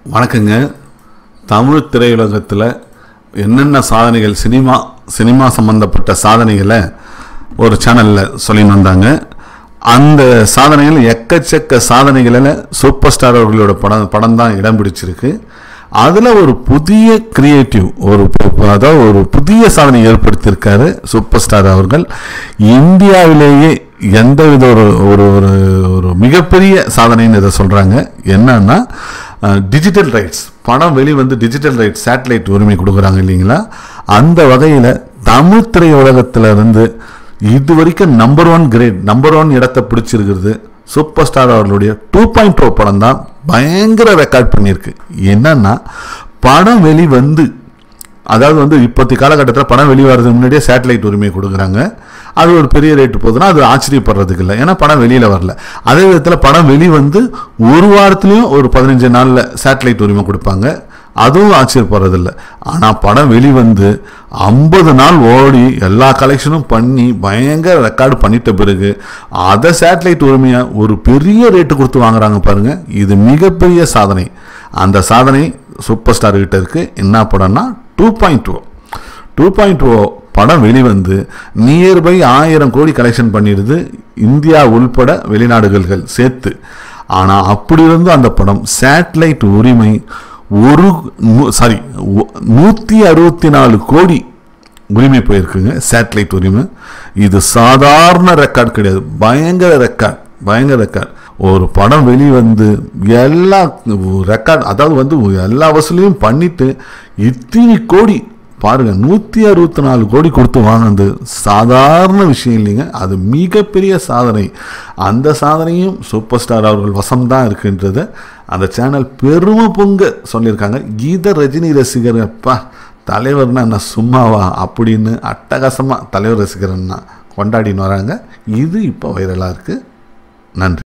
வணக்கங்க தமிழ் திரையுலகத்தில் என்னென்ன சாதனைகள் சினிமா சினிமா சம்பந்தப்பட்ட சாதனைகளை ஒரு சேனலில் சொல்லின்னு வந்தாங்க அந்த சாதனைகள் எக்கச்சக்க சாதனைகளில் சூப்பர் ஸ்டார் அவர்களோட படம் படம் தான் இடம் பிடிச்சிருக்கு அதில் ஒரு புதிய கிரியேட்டிவ் ஒரு பு- அதாவது ஒரு புதிய சாதனை ஏற்படுத்தியிருக்காரு சூப்பர் ஸ்டார் அவர்கள் இந்தியாவிலேயே எந்தவித ஒரு ஒரு ஒரு ஒரு மிகப்பெரிய சாதனைன்னு இதை சொல்கிறாங்க என்னன்னா டிஜிட்டல் ரைட்ஸ் படம் வெளிவந்து டிஜிட்டல் ரைட்ஸ் சேட்டலைட் உரிமை கொடுக்குறாங்க இல்லைங்களா அந்த வகையில் தமிழ் திரையுலகத்துல இருந்து இது வரைக்கும் number one great number one இடத்தை பிடிச்சிருக்கிறது சூப்பர் ஸ்டார் அவர்களுடைய டூ பாயிண்ட் டூ படம் தான் பயங்கர ரெக்கார்ட் பண்ணியிருக்கு என்னன்னா படம் வெளிவந்து அதாவது வந்து இப்போத்தி காலகட்டத்தில் படம் வெளிவரதுக்கு முன்னாடியே சேட்டலைட் உரிமை கொடுக்குறாங்க அது ஒரு பெரிய ரேட்டு போகுதுன்னா அது ஆச்சரியப்படுறதுக்கு இல்லை ஏன்னா படம் வெளியில் வரல அதே விதத்தில் படம் வெளிவந்து ஒரு வாரத்துலேயும் ஒரு பதினஞ்சு நாளில் சேட்டலைட் உரிமை கொடுப்பாங்க அதுவும் ஆச்சரியப்படுறதில்ல ஆனால் படம் வெளிவந்து ஐம்பது நாள் ஓடி எல்லா கலெக்ஷனும் பண்ணி பயங்கர ரெக்கார்டு பண்ணிட்ட பிறகு அதை சேட்டலைட் உரிமையை ஒரு பெரிய ரேட்டு கொடுத்து வாங்குறாங்க பாருங்க இது மிகப்பெரிய சாதனை அந்த சாதனை சூப்பர் ஸ்டார் கிட்ட இருக்கு என்ன படம்னா two point two two point oh படம் வெளிவந்து நியர்பை ஆயிரம் கோடி கலெக்ஷன் பண்ணிடுது இந்தியா உள்பட வெளிநாடுகள் சேர்த்து ஆனால் அப்படி இருந்து அந்த படம் சேட்டலைட் உரிமை ஒரு சாரி நூற்றி அறுபத்தி நாலு கோடி உரிமை போயிருக்குங்க சேட்டலைட் உரிமை இது சாதாரண ரெக்கார்ட் கிடையாது பயங்கர ரெக்கார்ட் பயங்கர ரெக்கார்ட் ஒரு படம் வெளிவந்து எல்லா ரெக்கார்ட் அதாவது வந்து எல்லா வசூலையும் பண்ணிட்டு இத்தனை கோடி பாருங்க நூற்றி அறுபத்தி நாலு கோடி கொடுத்து வாங்கினது சாதாரண விஷயம் இல்லைங்க அது மிகப்பெரிய சாதனை அந்த சாதனையும் சூப்பர் ஸ்டார் அவர்கள் வசம்தான் இருக்குன்றத அந்த சேனல் பெருமை பொங்க சொல்லியிருக்காங்க கீத ரஜினி ரசிகர் அப்பா தலைவர்னா என்ன சும்மாவா அப்படின்னு அட்டகாசமாக தலைவர் ரசிகர்னா கொண்டாடின்னு வராங்க இது இப்போ வைரலாக இருக்குது நன்றி